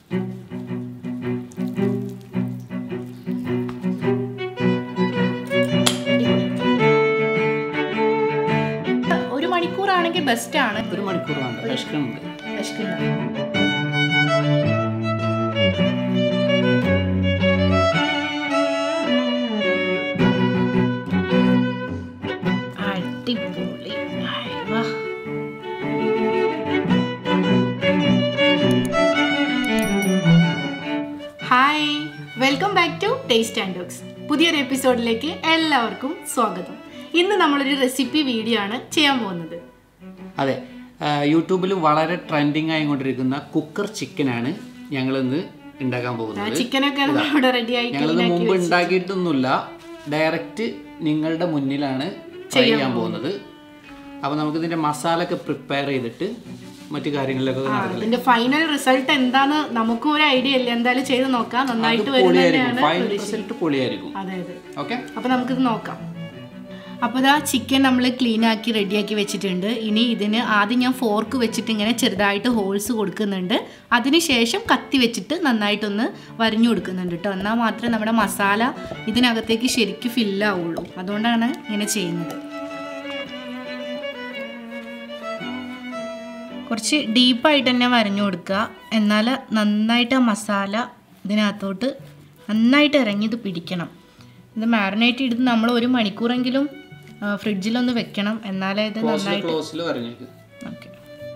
ഒരു മണിക്കൂറാണെങ്കിൽ ബെസ്റ്റ് ആണ് ഒരു മണിക്കൂർ വേണ്ട വിശക്കുന്നുണ്ട് വിശക്കുന്നുണ്ട്. അടിപൊളി ആയ് വാ. Hi welcome back to taste and docs പുതിയൊരു എപ്പിസോഡിലേക്ക് എല്ലാവർക്കും സ്വാഗതം ഇന്ന് നമ്മളൊരു റെസിപ്പി വീഡിയോ ആണ് ചെയ്യാൻ പോകുന്നത് അതെ യൂട്യൂബിൽ വളരെ ട്രെൻഡിങ് ആയിക്കൊണ്ടിരിക്കുന്ന കുക്കർ ചിക്കനാണ് ഞങ്ങൾ ഇന്ന് ഉണ്ടാക്കാൻ പോകുന്നത് ചിക്കനൊക്കെ നമ്മളിവിടെ റെഡി ആയി ഞങ്ങളിത് മുമ്പ് ഉണ്ടാക്കിയിട്ടൊന്നുമില്ല ഡയറക്റ്റ് നിങ്ങളുടെ മുന്നിലാണ് ട്രൈ ചെയ്യാൻ പോകുന്നത് അപ്പോൾ നമുക്ക് ഇതിന്റെ മസാല ഒക്കെ പ്രിപ്പയർ ചെയ്തിട്ട് മറ്റു കാര്യങ്ങളിലൊക്കെ നടക്കില്ല ഇതിന്റെ ഫൈനൽ റിസൾട്ട് എന്താന്ന് നമുക്കും ഒരു ഐഡിയ ഇല്ല എന്തായാലും ചെയ്ത് നോക്കാം നന്നായിട്ട് വരും പൊളിയായിരിക്കും തന്നെയാണ് ഫൈനൽ റിസൾട്ട് പൊളിയായിരിക്കും അതെ അതെ ഓക്കെ അപ്പൊ നമുക്കിത് നോക്കാം അപ്പോൾ ഇതാ ചിക്കൻ നമ്മൾ ക്ലീൻ ആക്കി റെഡിയാക്കി വെച്ചിട്ടുണ്ട് ഇനി ഇതിന് ആദ്യം ഞാൻ ഫോർക്ക് വെച്ചിട്ട് ഇങ്ങനെ ചെറുതായിട്ട് ഹോൾസ് കൊടുക്കുന്നുണ്ട് അതിനുശേഷം കത്തി വെച്ചിട്ട് നന്നായിട്ടൊന്ന് വരഞ്ഞു കൊടുക്കുന്നുണ്ട് കേട്ടോ എന്നാൽ മാത്രമേ നമ്മുടെ മസാല ഇതിനകത്തേക്ക് ശരിക്കും ഫില്ലാവുള്ളൂ അതുകൊണ്ടാണ് ഇങ്ങനെ ചെയ്യുന്നത് കുറച്ച് ഡീപ്പായിട്ട് തന്നെ വരഞ്ഞു കൊടുക്കുക എന്നാൽ നന്നായിട്ട് ആ മസാല ഇതിനകത്തോട്ട് നന്നായിട്ട് ഇറങ്ങി ഇത് പിടിക്കണം ഇത് മാറിനേറ്റ് ചെയ്ത് നമ്മൾ ഒരു മണിക്കൂറെങ്കിലും ആ, ഫ്രിഡ്ജിലൊന്ന് വെക്കണം എന്നാലേ ഇത് നന്നായിട്ട് ക്ലോസിൽ വരഞ്ഞേക്ക് ഓക്കെ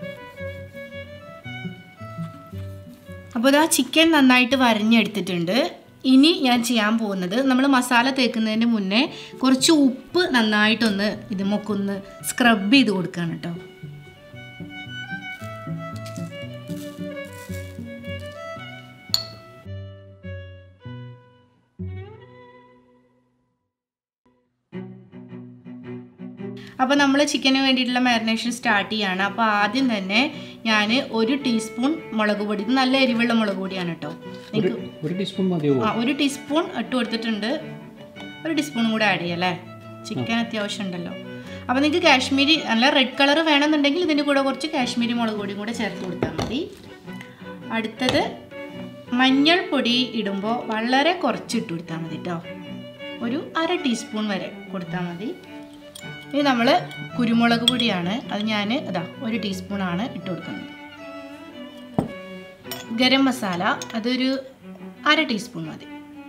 അപ്പോൾ ഇതാ ചിക്കൻ നന്നായിട്ട് വരഞ്ഞെടുത്തിട്ടുണ്ട് ഇനി ഞാൻ ചെയ്യാൻ പോകുന്നത് നമ്മൾ മസാല തേക്കുന്നതിന് മുന്നേ കുറച്ച് ഉപ്പ് നന്നായിട്ടൊന്ന് ഇതുമൊക്കെ ഒന്ന് സ്ക്രബ് ചെയ്ത് കൊടുക്കുകയാണ് കേട്ടോ അപ്പോൾ നമ്മൾ ചിക്കന് വേണ്ടിയിട്ടുള്ള മാരിനേഷൻ സ്റ്റാർട്ട് ചെയ്യാണ് അപ്പോൾ ആദ്യം തന്നെ ഞാൻ ഒരു ടീസ്പൂൺ മുളക് പൊടി ഇത് നല്ല എരിവുള്ള മുളക് പൊടിയാണ് കേട്ടോ ഒരു ഒരു ടീസ്പൂൺ മതിയോ ആ ഒരു ടീസ്പൂൺ ഇട്ട് കൊടുത്തിട്ടുണ്ട് ഒരു ടീസ്പൂണും കൂടെ ആഡ് ചെയ്യാം അല്ലേ ചിക്കൻ അത്യാവശ്യം ഉണ്ടല്ലോ അപ്പോൾ നിങ്ങൾക്ക് കാശ്മീരി നല്ല റെഡ് കളർ വേണമെന്നുണ്ടെങ്കിൽ ഇതിൻ്റെ കൂടെ കുറച്ച് കാശ്മീരി മുളക് പൊടിയും കൂടെ ചേർത്ത് കൊടുത്താൽ മതി അടുത്തത് മഞ്ഞൾപ്പൊടി ഇടുമ്പോൾ വളരെ കുറച്ച് ഇട്ട് കൊടുത്താൽ മതി കേട്ടോ ഒരു അര ടീസ്പൂൺ വരെ കൊടുത്താൽ മതി ഇനി നമ്മൾ കുരുമുളക് പൊടിയാണ് അത് ഞാൻ അതാ ഒരു ടീസ്പൂണാണ് ഇട്ട് കൊടുക്കുന്നത് ഗരം മസാല അതൊരു അര ടീസ്പൂൺ മതി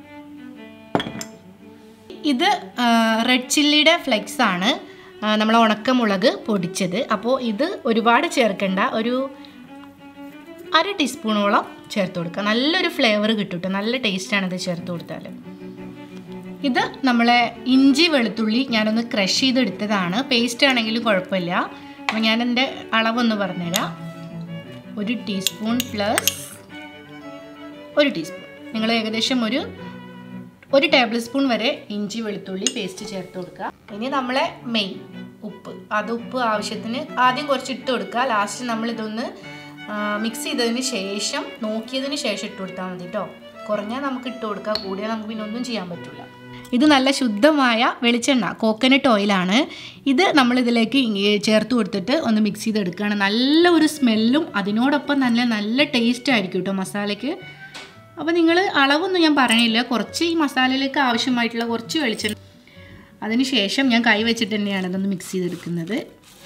ഇത് റെഡ് ചില്ലിയുടെ ഫ്ലെക്സ് ആണ് നമ്മൾ ഉണക്കമുളക് പൊടിച്ചത് അപ്പോൾ ഇത് ഒരുപാട് ചേർക്കണ്ട ഒരു അര ടീസ്പൂണോളം ചേർത്ത് കൊടുക്കുക നല്ലൊരു ഫ്ലേവർ കിട്ടും കേട്ടോ നല്ല ടേസ്റ്റാണ് ഇത് ചേർത്ത് കൊടുത്താൽ ഇത് നമ്മളെ ഇഞ്ചി വെളുത്തുള്ളി ഞാനൊന്ന് ക്രഷ് ചെയ്തെടുത്തതാണ് പേസ്റ്റ് ആണെങ്കിലും കുഴപ്പമില്ല അപ്പോൾ ഞാൻ എൻ്റെ അളവൊന്ന് പറഞ്ഞുതരാം ഒരു ടീസ്പൂൺ പ്ലസ് ഒരു ടീസ്പൂൺ നിങ്ങൾ ഏകദേശം ഒരു ഒരു ടേബിൾ സ്പൂൺ വരെ ഇഞ്ചി വെളുത്തുള്ളി പേസ്റ്റ് ചേർത്ത് കൊടുക്കുക ഇനി നമ്മളെ മെയിൻ ഉപ്പ് അത് ഉപ്പ് ആവശ്യത്തിന് ആദ്യം കുറച്ച് ഇട്ട് കൊടുക്കുക ലാസ്റ്റ് നമ്മൾ ഇതൊന്ന് മിക്സ് ചെയ്തതിന് ശേഷം നോക്കിയതിന് ശേഷം ഇട്ട് കൊടുത്താൽ മതി കേട്ടോ കുറഞ്ഞാൽ നമുക്ക് ഇട്ട് കൊടുക്കുക കൂടിയാൽ നമുക്ക് പിന്നെ ഒന്നും ചെയ്യാൻ പറ്റില്ല ഇത് നല്ല ശുദ്ധമായ വെളിച്ചെണ്ണ കോക്കനട്ട് ഓയിലാണ് ഇത് നമ്മൾ ഇതിലേക്ക് ഇ- ചേർത്ത് കൊടുത്തിട്ട് ഒന്ന് മിക്സ് ചെയ്തെടുക്കുകയാണ് നല്ല ഒരു സ്മെല്ലും അതിനോടൊപ്പം നല്ല നല്ല ടേസ്റ്റ് ആയിരിക്കും കേട്ടോ മസാലയ്ക്ക് അപ്പോൾ നിങ്ങൾ അളവൊന്നും ഞാൻ പറയണില്ല കുറച്ച് ഈ മസാലയിലേക്ക് ആവശ്യമായിട്ടുള്ള കുറച്ച് വെളിച്ചെണ്ണ അതിന് ശേഷം ഞാൻ കൈ വെച്ചിട്ട് തന്നെയാണ് ഇതൊന്ന് മിക്സ് ചെയ്തെടുക്കുന്നത്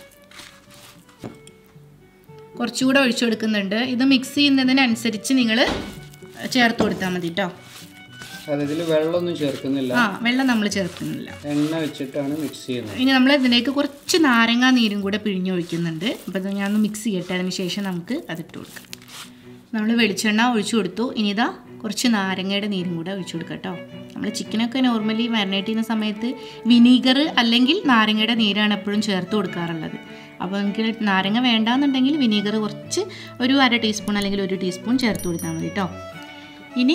കുറച്ചുകൂടെ ഒഴിച്ചു കൊടുക്കുന്നുണ്ട് ഇത് മിക്സ് ചെയ്യുന്നതിനനുസരിച്ച് നിങ്ങൾ ചേർത്ത് കൊടുത്താൽ മതി കേട്ടോ അതെ ഇതിൽ വെള്ളമൊന്നും ചേർക്കുന്നില്ല ആ വെള്ളം നമ്മൾ ചേർക്കുന്നില്ല എണ്ണ വെച്ചിട്ടാണ് മിക്സ് ചെയ്യുന്നത് ഇനി നമ്മൾ ഇതിലേക്ക് കുറച്ച് നാരങ്ങ നീരും കൂടെ പിഴിഞ്ഞൊഴിക്കുന്നുണ്ട് അപ്പോൾ ഇത് ഞാനൊന്ന് മിക്സ് ചെയ്യട്ടെ അതിന് ശേഷം നമുക്ക് അതിട്ട് കൊടുക്കാം നമ്മൾ വെളിച്ചെണ്ണ ഒഴിച്ചു കൊടുത്തു ഇനി ഇതാ കുറച്ച് നാരങ്ങയുടെ നീരും കൂടെ ഒഴിച്ചു കൊടുക്കാം കേട്ടോ നമ്മൾ ചിക്കനൊക്കെ നോർമലി മാരിനേറ്റ് ചെയ്യുന്ന സമയത്ത് വിനീഗർ അല്ലെങ്കിൽ നാരങ്ങയുടെ നീരാണ് എപ്പോഴും ചേർത്ത് കൊടുക്കാറുള്ളത് അപ്പോൾ നമുക്ക് നാരങ്ങ വേണ്ടാന്നുണ്ടെങ്കിൽ വിനീഗർ കുറച്ച് ഒരു അര ടീസ്പൂൺ അല്ലെങ്കിൽ ഒരു ടീസ്പൂൺ ചേർത്ത് കൊടുത്താൽ മതി കേട്ടോ ഇനി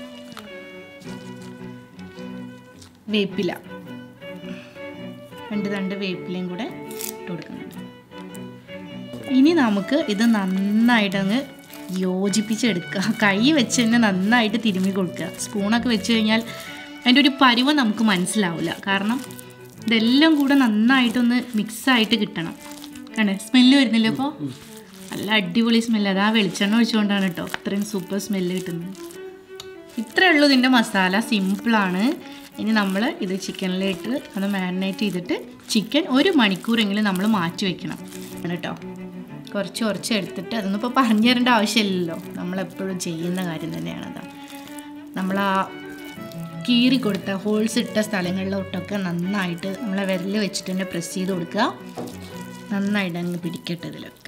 വേപ്പില രണ്ട് തണ്ട് വേപ്പിലയും കൂടെ ഇട്ട് കൊടുക്കുന്നുണ്ട് ഇനി നമുക്ക് ഇത് നന്നായിട്ടങ്ങ് യോജിപ്പിച്ചെടുക്കുക കൈ വെച്ച് തന്നെ നന്നായിട്ട് തിരുമ്മി കൊടുക്കുക സ്പൂണൊക്കെ വെച്ച് കഴിഞ്ഞാൽ അതിൻ്റെ ഒരു പരുവം നമുക്ക് മനസ്സിലാവില്ല കാരണം ഇതെല്ലാം കൂടെ നന്നായിട്ടൊന്ന് മിക്സായിട്ട് കിട്ടണം കണ്ടേ സ്മെല്ല് വരുന്നില്ല അപ്പോൾ നല്ല അടിപൊളി സ്മെല്ല് അത് ആ വെളിച്ചെണ്ണ ഒഴിച്ചുകൊണ്ടാണ് കേട്ടോ ഇത്രയും സൂപ്പർ സ്മെല്ല് കിട്ടുന്നത് ഇത്രയേ ഉള്ളൂ ഇതിൻ്റെ മസാല സിമ്പിളാണ് ഇനി നമ്മൾ ഇത് ചിക്കനിലിട്ട് ഒന്ന് മാരിനേറ്റ് ചെയ്തിട്ട് ചിക്കൻ ഒരു മണിക്കൂറെങ്കിലും നമ്മൾ മാറ്റി വെക്കണം കേട്ടോ കുറച്ച് കുറച്ച് എടുത്തിട്ട് അതൊന്നും ഇപ്പോൾ പറഞ്ഞു തരേണ്ട ആവശ്യമില്ലല്ലോ നമ്മളെപ്പോഴും ചെയ്യുന്ന കാര്യം തന്നെയാണ് അതാ നമ്മൾ ആ കീറി കൊടുത്ത ഹോൾസ് ഇട്ട സ്ഥലങ്ങളിലോട്ടൊക്കെ നന്നായിട്ട് നമ്മളെ വിരൽ വെച്ചിട്ട് തന്നെ പ്രസ് ചെയ്ത് കൊടുക്കുക നന്നായിട്ട് അങ്ങ് പിടിക്കട്ടെ ഇതിലൊക്കെ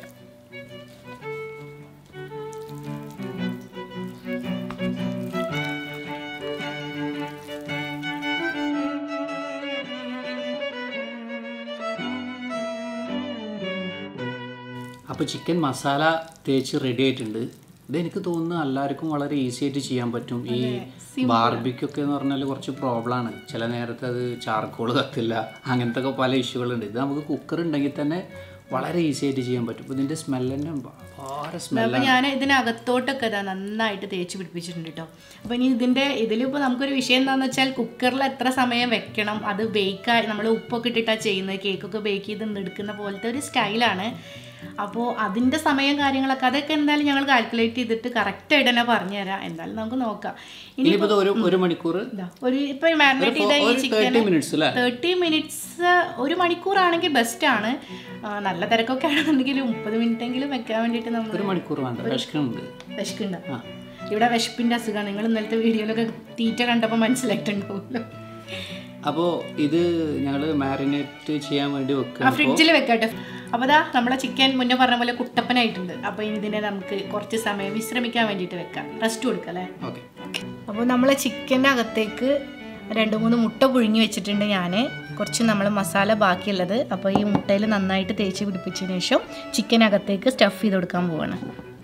അപ്പോൾ ചിക്കൻ മസാല തേച്ച് റെഡി ആയിട്ടുണ്ട് ഇത് എനിക്ക് തോന്നുന്നു എല്ലാവർക്കും വളരെ ഈസി ആയിട്ട് ചെയ്യാൻ പറ്റും ഈ ബാർബിക്കൊക്കെ എന്ന് പറഞ്ഞാൽ കുറച്ച് പ്രോബ്ലമാണ് ചില നേരത്തെ അത് ചാർക്കോൾ കത്തില്ല അങ്ങനത്തെ ഒക്കെ പല ഇഷ്യൂകളുണ്ട് ഇത് നമുക്ക് കുക്കർ ഉണ്ടെങ്കിൽ തന്നെ വളരെ ഈസി ആയിട്ട് ചെയ്യാൻ പറ്റും ഇപ്പോൾ ഇതിൻ്റെ സ്മെല്ല് തന്നെ വളരെ സ്മെല്ല് അപ്പോൾ ഞാൻ ഇതിനകത്തോട്ടൊക്കെ ഇതാ നന്നായിട്ട് തേച്ച് പിടിപ്പിച്ചിട്ടുണ്ട് കേട്ടോ അപ്പോൾ ഇനി ഇതിൻ്റെ ഇതിലിപ്പോൾ നമുക്കൊരു വിഷയം എന്താണെന്ന് വെച്ചാൽ കുക്കറിൽ എത്ര സമയം വെക്കണം അത് ബേക്കായി നമ്മൾ ഉപ്പൊക്കെ ഇട്ടിട്ടാണ് ചെയ്യുന്നത് കേക്കൊക്കെ ബേക്ക് ചെയ്ത് എടുക്കുന്ന പോലത്തെ ഒരു സ്റ്റൈലാണ് അപ്പോൾ അതിൻ്റെ സമയം കാര്യങ്ങളൊക്കെ അതൊക്കെ എന്തായാലും ഞങ്ങൾ കാൽക്കുലേറ്റ് ചെയ്തിട്ട് കറക്റ്റായിട്ട് തന്നെ പറഞ്ഞുതരാം എന്തായാലും നമുക്ക് നോക്കാം ഇനി ഇനിയിപ്പോൾ ഇത് ഒരു ഒരു മണിക്കൂർ ഇതാ ഒരു ഇപ്പോൾ മാരിനേറ്റ് ചെയ്ത ഈ ഒരു ചിക്കൻ തേർട്ടി മിനിറ്റ്സ് അല്ലേ തേർട്ടി മിനിറ്റ്സ് ഒരു മണിക്കൂറാണെങ്കിൽ ബെസ്റ്റാണ് നല്ല തിരക്കൊക്കെ ആണെന്നുണ്ടെങ്കിൽ മുപ്പത് മിനിറ്റ് എങ്കിലും വെക്കാൻ വേണ്ടിയിട്ട് നമ്മൾ ഒരു മണിക്കൂർ വേണ്ട വിശക്കുന്നുണ്ട് വിശക്കുണ്ട് ഇവിടെ വിശപ്പിന്റെ അസുഖമാണ് നിങ്ങൾ ഇന്നലത്തെ വീഡിയോയിലൊക്കെ തീറ്റ കണ്ടപ്പോൾ മനസ്സിലായിട്ടുണ്ടാവുമല്ലോ അപ്പോൾ ഇത് ഞങ്ങൾ മാരിനേറ്റ് ചെയ്യാൻ വേണ്ടി ആ വെക്കുക ഫ്രിഡ്ജിൽ വെക്കട്ടെ അപ്പോൾ ദാ നമ്മളെ ചിക്കൻ മുന്നേ പറഞ്ഞ പോലെ കുട്ടപ്പനായിട്ടുണ്ട് അപ്പോൾ ഇനി ഇതിനെ നമുക്ക് കുറച്ച് സമയം വിശ്രമിക്കാൻ വേണ്ടിയിട്ട് വെക്കാം റെസ്റ്റ് കൊടുക്കാം അല്ലേ ഓക്കെ അപ്പോൾ നമ്മൾ ചിക്കൻ്റെ അകത്തേക്ക് രണ്ട് മൂന്ന് മുട്ട പുഴുങ്ങി വെച്ചിട്ടുണ്ട് ഞാൻ കുറച്ച് നമ്മൾ മസാല ബാക്കിയുള്ളത് അപ്പോൾ ഈ മുട്ടയിൽ നന്നായിട്ട് തേച്ച് പിടിപ്പിച്ചതിന് ശേഷം ചിക്കനകത്തേക്ക് സ്റ്റഫ് ചെയ്ത് കൊടുക്കാൻ പോവാണ്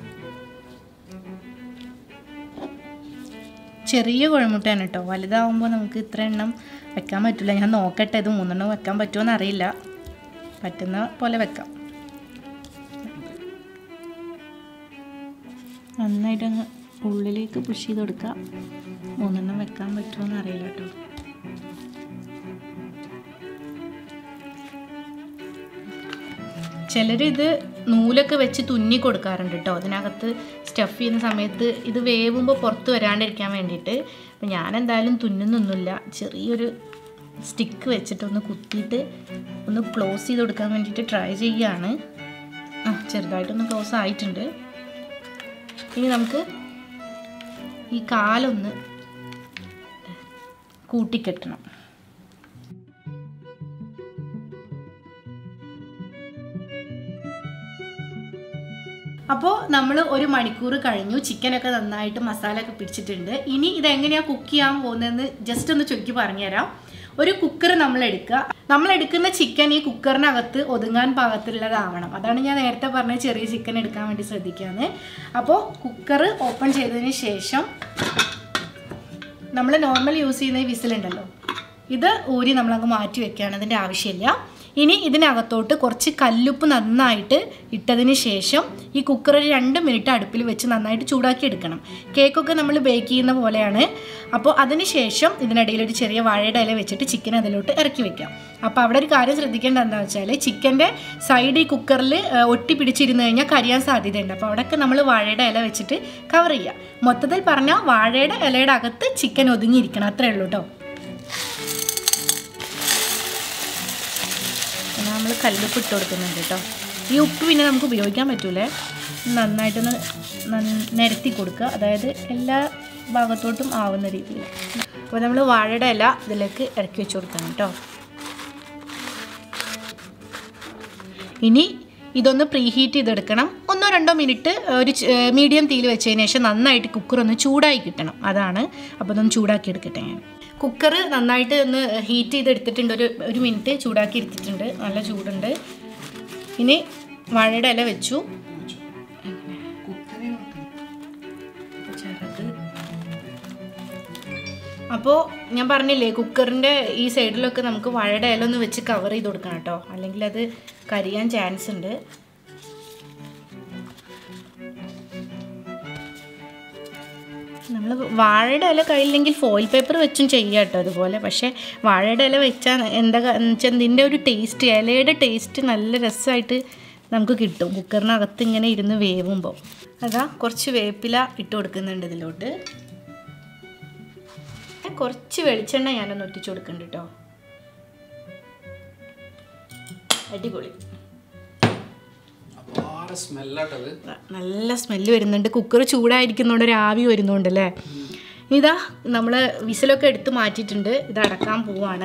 ചെറിയ കുഴമുട്ടയാണ് കേട്ടോ വലുതാവുമ്പോൾ നമുക്ക് ഇത്ര എണ്ണം വെക്കാൻ പറ്റില്ല ഞാൻ നോക്കട്ടെ ഇത് മൂന്നെണ്ണം വെക്കാൻ പറ്റുമോ എന്നറിയില്ല പറ്റുന്ന പോലെ വെക്കാം നന്നായിട്ട് അങ്ങ് ഉള്ളിലേക്ക് പുഷ് ചെയ്ത് കൊടുക്കാം മൂന്നെണ്ണം വെക്കാൻ പറ്റുമോ എന്ന് അറിയില്ല കേട്ടോ ചിലരിത് നൂലൊക്കെ വെച്ച് തുന്നി കൊടുക്കാറുണ്ട് കേട്ടോ അതിനകത്ത് സ്റ്റഫ് ചെയ്യുന്ന സമയത്ത് ഇത് വേവുമ്പോൾ പുറത്ത് വരാണ്ടിരിക്കാൻ വേണ്ടിയിട്ട് അപ്പം ഞാൻ എന്തായാലും തുന്നുന്നൊന്നുമില്ല ചെറിയൊരു സ്റ്റിക്ക് വെച്ചിട്ട് ഒന്ന് കുത്തിയിട്ട് ഒന്ന് ക്ലോസ് ചെയ്ത് കൊടുക്കാൻ വേണ്ടിയിട്ട് ട്രൈ ചെയ്യുകയാണ് ആ ചെറുതായിട്ടൊന്ന് ക്ലോസ് ആയിട്ടുണ്ട് ഇനി നമുക്ക് ഈ കാലൊന്ന് കൂട്ടിക്കെട്ടണം അപ്പോൾ നമ്മൾ ഒരു മണിക്കൂർ കഴിഞ്ഞു ചിക്കനൊക്കെ നന്നായിട്ട് മസാല ഒക്കെ പിടിച്ചിട്ടുണ്ട് ഇനി ഇതെങ്ങനെയാണ് കുക്ക് ചെയ്യാൻ പോകുന്നതെന്ന് ജസ്റ്റ് ഒന്ന് ചുരുക്കി പറഞ്ഞുതരാം ഒരു കുക്കർ നമ്മൾ എടുക്കുക നമ്മൾ എടുക്കുന്ന ചിക്കൻ ഈ കുക്കറിനകത്ത് ഒതുങ്ങാൻ പാകത്തിലുള്ളതാവണം അതാണ് ഞാൻ നേരത്തെ പറഞ്ഞ ചെറിയ ചിക്കൻ എടുക്കാൻ വേണ്ടി ശ്രദ്ധിക്കാന്ന് അപ്പോൾ കുക്കർ ഓപ്പൺ ചെയ്തതിന് ശേഷം നമ്മൾ നോർമൽ യൂസ് ചെയ്യുന്ന ഈ വിസിലുണ്ടല്ലോ ഇത് ഊരി നമ്മളങ്ങ് മാറ്റി വെക്കുകയാണ് അതിൻ്റെ ആവശ്യമില്ല ഇനി ഇതിനകത്തോട്ട് കുറച്ച് കല്ലുപ്പ് നന്നായിട്ട് ഇട്ടതിന് ശേഷം ഈ കുക്കർ ഒരു രണ്ട് മിനിറ്റ് അടുപ്പിൽ വെച്ച് നന്നായിട്ട് ചൂടാക്കി എടുക്കണം കേക്കൊക്കെ നമ്മൾ ബേക്ക് ചെയ്യുന്ന പോലെയാണ് അപ്പോൾ അതിന് ശേഷം ഇതിനിടയിൽ ഒരു ചെറിയ വാഴയുടെ ഇല വെച്ചിട്ട് ചിക്കൻ അതിലോട്ട് ഇറക്കി വെക്കാം അപ്പോൾ അവിടെ ഒരു കാര്യം ശ്രദ്ധിക്കേണ്ടത് എന്താ വെച്ചാൽ ചിക്കൻ്റെ സൈഡ് ഈ കുക്കറിൽ ഒട്ടി പിടിച്ചിരുന്ന് കഴിഞ്ഞാൽ കരിയാൻ സാധ്യതയുണ്ട് അപ്പോൾ അവിടെയൊക്കെ നമ്മൾ വാഴയുടെ ഇല വെച്ചിട്ട് കവർ ചെയ്യുക മൊത്തത്തിൽ പറഞ്ഞാൽ വാഴയുടെ ഇലയുടെ അകത്ത് ചിക്കൻ ഒതുങ്ങിയിരിക്കണം അത്രേ ഉള്ളൂ കേട്ടോ പിന്നെ നമ്മൾ കല്ലുപ്പ് ഇട്ട് കൊടുക്കുന്നുണ്ട് കേട്ടോ ഈ ഉപ്പ് പിന്നെ നമുക്ക് ഉപയോഗിക്കാൻ പറ്റൂലേ നന്നായിട്ടൊന്ന് നന്ന- നിരത്തി കൊടുക്കുക അതായത് എല്ലാ ഭാഗത്തോട്ടും ആവുന്ന രീതിയിൽ അപ്പോൾ നമ്മൾ വാഴയുടെ ഇല ഇതിലേക്ക് ഇറക്കി വെച്ച് കൊടുക്കണം കേട്ടോ ഇനി ഇതൊന്ന് പ്രീ ഹീറ്റ് ചെയ്തെടുക്കണം ഒന്നോ രണ്ടോ മിനിറ്റ് ഒരു മീഡിയം തീയിൽ വെച്ചതിന് ശേഷം നന്നായിട്ട് കുക്കർ ഒന്ന് ചൂടായി കിട്ടണം അതാണ് അപ്പോൾ ഇതൊന്ന് ചൂടാക്കി എടുക്കട്ടെ ഞാൻ കുക്കർ നന്നായിട്ട് ഒന്ന് ഹീറ്റ് ചെയ്തെടുത്തിട്ടുണ്ട് ഒരു ഒരു മിനിറ്റ് ചൂടാക്കി എടുത്തിട്ടുണ്ട് നല്ല ചൂടുണ്ട് ഇനി വാഴയുടെ ഇല വെച്ചു ചിറക് അപ്പോൾ ഞാൻ പറഞ്ഞില്ലേ കുക്കറിൻ്റെ ഈ സൈഡിലൊക്കെ നമുക്ക് വാഴയുടെ ഇല ഒന്ന് വെച്ച് കവർ ചെയ്ത് കൊടുക്കണം കേട്ടോ അല്ലെങ്കിൽ അത് കരിയാൻ ചാൻസ് ഉണ്ട് നമ്മൾ വാഴയുടെ ഇല കഴിയില്ലെങ്കിൽ ഫോയിൽ പേപ്പർ വെച്ചും ചെയ്യാം കേട്ടോ അതുപോലെ പക്ഷേ വാഴയുടെ ഇല വെച്ചാൽ എന്താ വെച്ചാൽ ഇതിൻ്റെ ഒരു ടേസ്റ്റ് ഇലയുടെ ടേസ്റ്റ് നല്ല രസമായിട്ട് നമുക്ക് കിട്ടും കുക്കറിനകത്ത് ഇങ്ങനെ ഇരുന്ന് വേവുമ്പോൾ അതാ കുറച്ച് വേപ്പില ഇട്ട് കൊടുക്കുന്നുണ്ട് ഇതിലോട്ട് കുറച്ച് വെളിച്ചെണ്ണ ഞാനൊന്ന് ഒറ്റിച്ചു കൊടുക്കുന്നുണ്ട് കേട്ടോ അടിപൊളി അപാര സ്മെല്ലാട്ടത് നല്ല സ്മെല്ല് വരുന്നുണ്ട് കുക്കർ ചൂടായിരിക്കുന്നതുകൊണ്ട് ഒരു ആവി വരുന്നുണ്ട് അല്ലേ ഇതാ നമ്മൾ വിസിലൊക്കെ എടുത്ത് മാറ്റിയിട്ടുണ്ട് ഇത് അടക്കാൻ പോവാണ്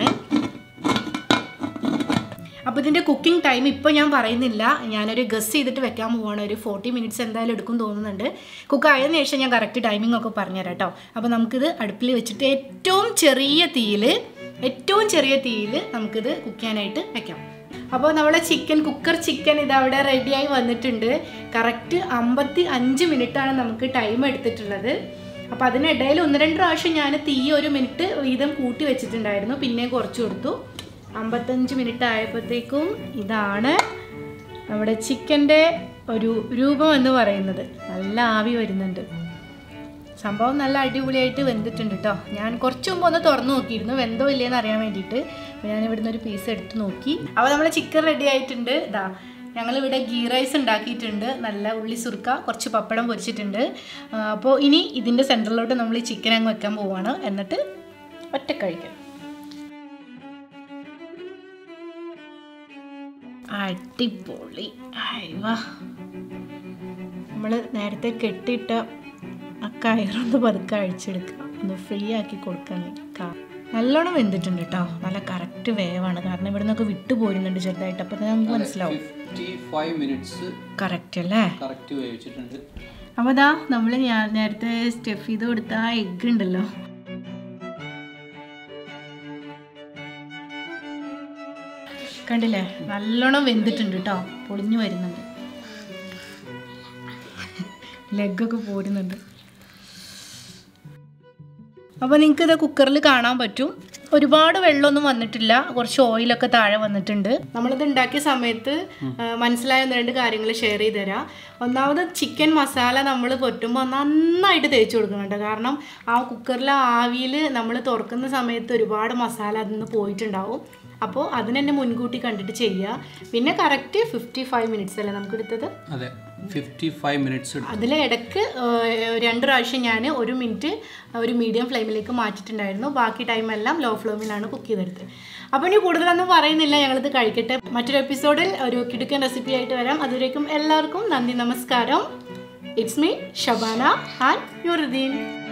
അപ്പോൾ ഇതിൻ്റെ കുക്കിംഗ് ടൈം ഇപ്പോൾ ഞാൻ പറയുന്നില്ല ഞാനൊരു ഗസ് ചെയ്തിട്ട് വെക്കാൻ പോവാണ് ഒരു ഫോർട്ടി മിനിറ്റ്സ് എന്തായാലും എടുക്കും തോന്നുന്നുണ്ട് കുക്ക് ആയതിനു ശേഷം ഞാൻ കറക്റ്റ് ടൈമിംഗ് ഒക്കെ പറഞ്ഞുതരാം കേട്ടോ അപ്പോൾ നമുക്കിത് അടുപ്പിൽ വെച്ചിട്ട് ഏറ്റവും ചെറിയ തീയിൽ ഏറ്റവും ചെറിയ തീയിൽ നമുക്കിത് കുക്ക് ചെയ്യാനായിട്ട് വെക്കാം അപ്പോൾ നമ്മളെ ചിക്കൻ കുക്കർ ചിക്കൻ ഇത് അവിടെ റെഡിയായി വന്നിട്ടുണ്ട് കറക്റ്റ് അമ്പത്തി അഞ്ച് മിനിറ്റാണ് നമുക്ക് ടൈം എടുത്തിട്ടുള്ളത് അപ്പോൾ അതിനിടയിൽ ഒന്ന് രണ്ട് പ്രാവശ്യം ഞാൻ തീ ഒരു മിനിറ്റ് വീതം കൂട്ടി വെച്ചിട്ടുണ്ടായിരുന്നു പിന്നെ കുറച്ച് കൊടുത്തു അമ്പത്തഞ്ച് മിനിറ്റ് ആയപ്പോഴത്തേക്കും ഇതാണ് നമ്മുടെ ചിക്കൻ്റെ ഒരു രൂപം എന്ന് പറയുന്നത് നല്ല ആവി വരുന്നുണ്ട് സംഭവം നല്ല അടിപൊളിയായിട്ട് വെന്തിട്ടുണ്ട് കേട്ടോ ഞാൻ കുറച്ച് മുമ്പ് ഒന്ന് തുറന്നു നോക്കിയിരുന്നു വെന്തോ ഇല്ലയെന്ന് അറിയാൻ വേണ്ടിയിട്ട് അപ്പോൾ ഞാൻ ഇവിടുന്ന് ഒരു പീസ് എടുത്ത് നോക്കി അപ്പോൾ നമ്മൾ ചിക്കൻ റെഡി ആയിട്ടുണ്ട് ഇതാ ഞങ്ങളിവിടെ ഗീ റൈസ് ഉണ്ടാക്കിയിട്ടുണ്ട് നല്ല ഉള്ളി സുർക്ക കുറച്ച് പപ്പടം പൊരിച്ചിട്ടുണ്ട് ആ, അപ്പോൾ ഇനി ഇതിൻ്റെ സെൻറ്ററിലോട്ട് നമ്മൾ ഈ ചിക്കൻ അങ്ങ് വെക്കാൻ പോവാണ് എന്നിട്ട് ഒറ്റ കഴിക്കാം അടിപൊളി അയവാ നമ്മൾ നേരത്തെ കെട്ടിയിട്ട ആ കയറൊന്ന് പതുക്കെ അഴിച്ചെടുക്കുക ഒന്ന് ഫ്രീ ആക്കി കൊടുക്കാൻ കാ നല്ലോണം വെന്തിട്ടുണ്ട് കേട്ടോ നല്ല കറക്റ്റ് വേവാണ് കാരണം ഇവിടെ നിന്നൊക്കെ വിട്ടു പോരുന്നുണ്ട് ചെറുതായിട്ട് അപ്പോൾ നമുക്ക് മനസ്സിലാവും ഫിഫ്റ്റി ഫൈവ് മിനിറ്റ്സ് കറക്റ്റ് അല്ലേ കറക്റ്റ് വേവിച്ചിട്ടുണ്ട് അപ്പോൾ അതാ നമ്മൾ ഞാൻ നേരത്തെ സ്റ്റെഫ് ചെയ്ത് കൊടുത്ത ആ എഗ്ഗ് ഉണ്ടല്ലോ കണ്ടില്ലേ നല്ലോണം വെന്തിട്ടുണ്ട് കേട്ടോ പൊളിഞ്ഞു വരുന്നുണ്ട് ലെഗൊക്കെ പോരുന്നുണ്ട് അപ്പോൾ നിങ്ങൾക്ക് ഇത് കുക്കറിൽ കാണാൻ പറ്റും ഒരുപാട് വെള്ളമൊന്നും വന്നിട്ടില്ല കുറച്ച് ഓയിലൊക്കെ താഴെ വന്നിട്ടുണ്ട് നമ്മളിത് ഉണ്ടാക്കിയ സമയത്ത് ആ, മനസ്സിലായ ഒന്ന് രണ്ട് കാര്യങ്ങൾ ഷെയർ ചെയ്ത് തരാം ഒന്നാമത് ചിക്കൻ മസാല നമ്മൾ പൊറ്റുമ്പോൾ നന്നായിട്ട് തേച്ച് കൊടുക്കുന്നുണ്ട് കാരണം ആ കുക്കറിലെ ആവിയിൽ നമ്മൾ തുറക്കുന്ന സമയത്ത് ഒരുപാട് മസാല അതിൽ നിന്ന് പോയിട്ടുണ്ടാവും അപ്പോൾ അതിന് തന്നെ മുൻകൂട്ടി കണ്ടിട്ട് ചെയ്യുക പിന്നെ കറക്റ്റ് ഫിഫ്റ്റി ഫൈവ് മിനിറ്റ്സ് അല്ലേ നമുക്ക് എടുത്തത് അതെ ഫിഫ്റ്റി ഫൈവ് മിനിറ്റ്സ് അതിൽ ഇടയ്ക്ക് ഏഹ്, രണ്ട് പ്രാവശ്യം ഞാൻ ഒരു മിനിറ്റ് ഒരു മീഡിയം ഫ്ലെയിമിലേക്ക് മാറ്റിയിട്ടുണ്ടായിരുന്നു ബാക്കി ടൈം എല്ലാം ലോ ഫ്ലെയിമിലാണ് കുക്ക് ചെയ്തെടുത്തത് അപ്പോൾ ഇനി കൂടുതലൊന്നും പറയുന്നില്ല ഞങ്ങളിത് കഴിക്കട്ടെ മറ്റൊരു എപ്പിസോഡിൽ ഒരു കിടുക്കൻ റെസിപ്പി ആയിട്ട് വരാം അതുവരേക്കും എല്ലാവർക്കും നന്ദി നമസ്കാരം ഇറ്റ്സ് മീ ഷബാന ആൻഡ് യുറുദ്ദീൻ